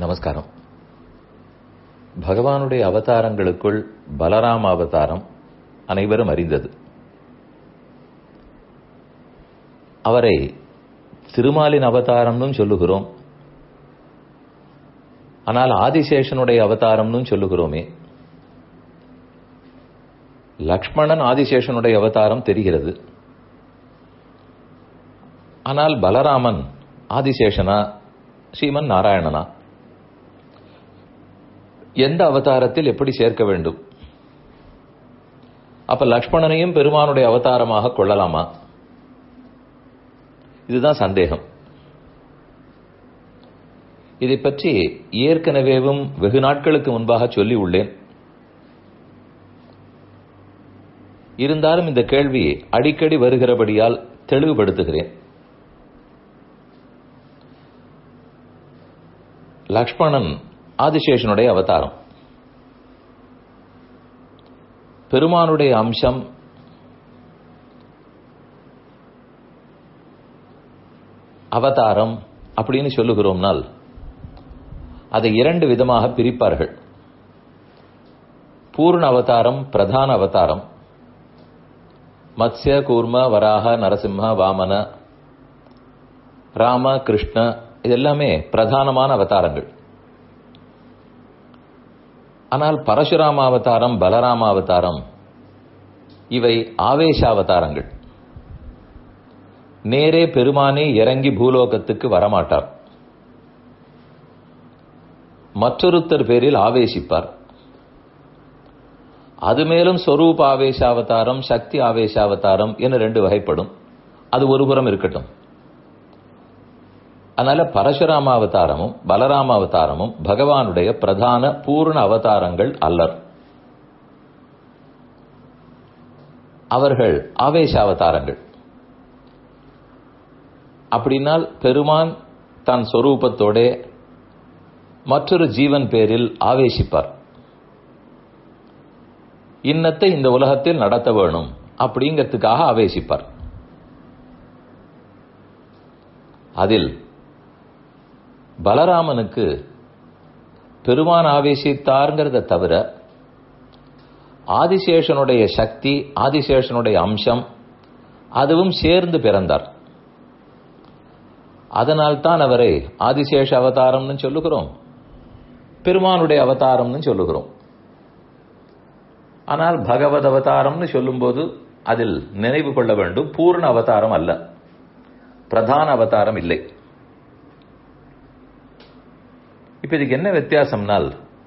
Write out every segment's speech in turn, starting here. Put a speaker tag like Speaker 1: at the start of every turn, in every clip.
Speaker 1: நமஸ்காரம் பகவானுடைய அவதாரங்களுக்குள் பலராம அவதாரம் அனைவரும் அறிந்தது அவரை திருமாலின் அவதாரம்னு சொல்லுகிறோம் ஆனால் ஆதிசேஷனுடைய அவதாரம்னு சொல்லுகிறோமே லக்ஷ்மணன் ஆதிசேஷனுடைய அவதாரம் தெரிகிறது ஆனால் பலராமன் ஆதிசேஷனா ஸ்ரீமன் நாராயணனா எந்த அவதாரத்தில் எப்படி சேர்க்க வேண்டும் அப்ப லக்ஷ்மணனையும் பெருமானுடைய அவதாரமாக கொள்ளலாமா இதுதான் சந்தேகம் இதை பற்றி ஏற்கனவேவும் வெகு நாட்களுக்கு முன்பாக சொல்லி உள்ளேன் இருந்தாலும் இந்த கேள்வி அடிக்கடி வருகிறபடியால் தெளிவுபடுத்துகிறேன் லக்ஷ்மணன் ஆதிசேஷனுடைய அவதாரம் பெருமானுடைய அம்சம் அவதாரம் அப்படின்னு சொல்லுகிறோம்னால் அதை இரண்டு விதமாக பிரிப்பார்கள் பூர்ண அவதாரம் பிரதான அவதாரம் மத்ய கூர்ம வராக நரசிம்ம வாமன ராம கிருஷ்ண இதெல்லாமே பிரதானமான அவதாரங்கள் ஆனால் பரசுராம அவதாரம் பலராம அவதாரம் இவை ஆவேச அவதாரங்கள் நேரே பெருமானே இறங்கி பூலோகத்துக்கு வரமாட்டார் மற்றொருத்தர் பேரில் ஆவேசிப்பார் அது மேலும் ஸ்வரூப ஆவேசாவதாரம் சக்தி ஆவேசாவதாரம் என ரெண்டு வகைப்படும் அது ஒருபுறம் இருக்கட்டும் அதனால பரசுராம அவதாரமும் பலராம அவதாரமும் பகவானுடைய பிரதான பூர்ண அவதாரங்கள் அல்லர் அவர்கள் ஆவேச அவதாரங்கள் அப்படின்னால் பெருமான் தன் சொரூபத்தோட மற்றொரு ஜீவன் பேரில் ஆவேசிப்பார் இன்னத்தை இந்த உலகத்தில் நடத்த வேணும் அப்படிங்கிறதுக்காக ஆவேசிப்பார் அதில் பலராமனுக்கு பெருமான் ஆவேசித்தார்ங்கிறத தவிர ஆதிசேஷனுடைய சக்தி ஆதிசேஷனுடைய அம்சம் அதுவும் சேர்ந்து பிறந்தார் அதனால்தான் அவரை ஆதிசேஷ அவதாரம்னு சொல்லுகிறோம் பெருமானுடைய அவதாரம்னு சொல்லுகிறோம் ஆனால் பகவத் அவதாரம்னு சொல்லும்போது அதில் நினைவு கொள்ள வேண்டும் பூர்ண அவதாரம் அல்ல பிரதான அவதாரம் இல்லை இப்ப இதுக்கு என்ன வித்தியாசம்னால்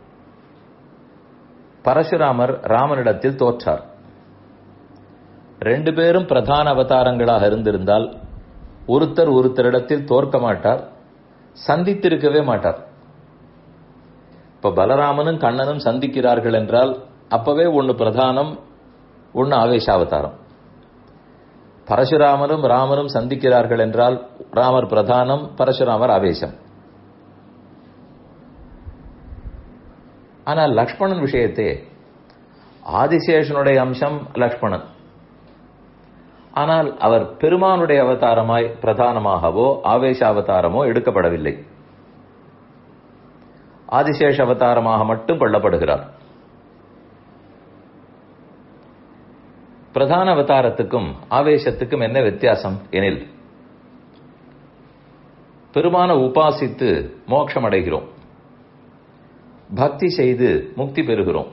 Speaker 1: பரசுராமர் ராமனிடத்தில் தோற்றார் ரெண்டு பேரும் பிரதான அவதாரங்களாக இருந்திருந்தால் ஒருத்தர் ஒருத்தரிடத்தில் தோற்க மாட்டார் சந்தித்திருக்கவே மாட்டார் இப்ப பலராமனும் கண்ணனும் சந்திக்கிறார்கள் என்றால் அப்பவே ஒன்னு பிரதானம் ஒன்னு ஆவேசாவதாரம் பரசுராமரும் ராமனும் சந்திக்கிறார்கள் என்றால் ராமர் பிரதானம் பரசுராமர் ஆவேசம் ஆனால் லக்ஷ்மணன் விஷயத்தே ஆதிசேஷனுடைய அம்சம் லக்ஷ்மணன் ஆனால் அவர் பெருமானுடைய அவதாரமாய் பிரதானமாகவோ ஆவேச அவதாரமோ எடுக்கப்படவில்லை ஆதிசேஷ அவதாரமாக மட்டும் கொள்ளப்படுகிறார் பிரதான அவதாரத்துக்கும் ஆவேசத்துக்கும் என்ன வித்தியாசம் எனில் பெருமான உபாசித்து மோட்சம் அடைகிறோம் பக்தி செய்து முக்தி பெறுகிறோம்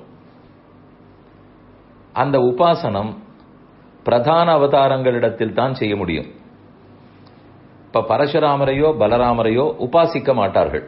Speaker 1: அந்த உபாசனம் பிரதான அவதாரங்களிடத்தில் தான் செய்ய முடியும் இப்ப பரசுராமரையோ பலராமரையோ உபாசிக்க மாட்டார்கள்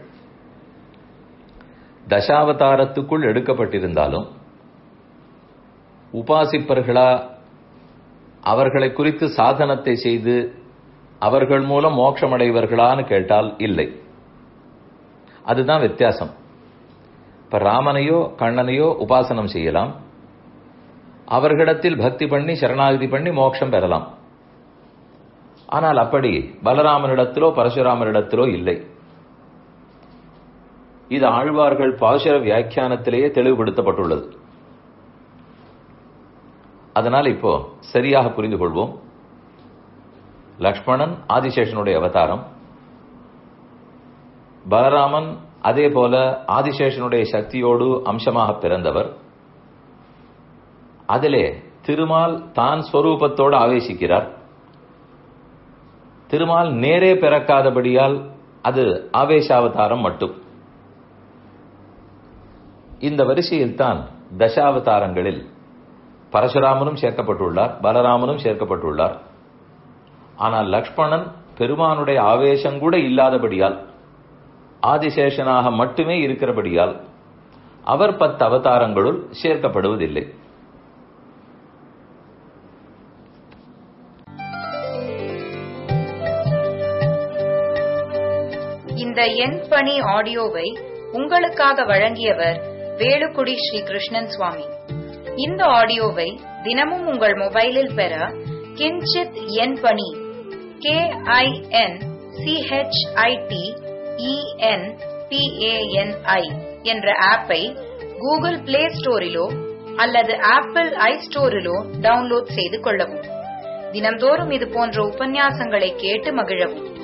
Speaker 1: தசாவதாரத்துக்குள் எடுக்கப்பட்டிருந்தாலும் உபாசிப்பர்களா அவர்களை குறித்து சாதனத்தை செய்து அவர்கள் மூலம் மோட்சமடைவர்களான்னு கேட்டால் இல்லை அதுதான் வித்தியாசம் இப்ப ராமனையோ கண்ணனையோ உபாசனம் செய்யலாம் அவர்களிடத்தில் பக்தி பண்ணி சரணாகதி பண்ணி மோட்சம் பெறலாம் ஆனால் அப்படி பலராமனிடத்திலோ பரசுராமனிடத்திலோ இல்லை இது ஆழ்வார்கள் பாசுர வியாக்கியானத்திலேயே தெளிவுபடுத்தப்பட்டுள்ளது அதனால் இப்போ சரியாக புரிந்து கொள்வோம் லக்ஷ்மணன் ஆதிசேஷனுடைய அவதாரம் பலராமன் அதே போல ஆதிசேஷனுடைய சக்தியோடு அம்சமாக பிறந்தவர் அதிலே திருமால் தான் ஸ்வரூபத்தோடு ஆவேசிக்கிறார் திருமால் நேரே பிறக்காதபடியால் அது ஆவேசாவதாரம் மட்டும் இந்த வரிசையில் தான் தசாவதாரங்களில் பரசுராமனும் சேர்க்கப்பட்டுள்ளார் பலராமனும் சேர்க்கப்பட்டுள்ளார் ஆனால் லக்ஷ்மணன் பெருமானுடைய ஆவேசம் கூட இல்லாதபடியால் ஆதிசேஷனாக மட்டுமே இருக்கிறபடியால் அவர் பத்து அவதாரங்களுள் சேர்க்கப்படுவதில்லை
Speaker 2: இந்த எண் பணி ஆடியோவை உங்களுக்காக வழங்கியவர் வேலுக்குடி ஸ்ரீ கிருஷ்ணன் சுவாமி இந்த ஆடியோவை தினமும் உங்கள் மொபைலில் பெற கிஞ்சித் எண் பணி கே ஐ என் சிஹெச்ஐடி இஎன் பிஏஎன்ஐ என்ற ஆப்பை கூகுள் பிளே ஸ்டோரிலோ அல்லது ஆப்பிள் ஐ ஸ்டோரிலோ டவுன்லோட் செய்து கொள்ளவும் தினம்தோறும் இது போன்ற உபன்யாசங்களை கேட்டு மகிழவும்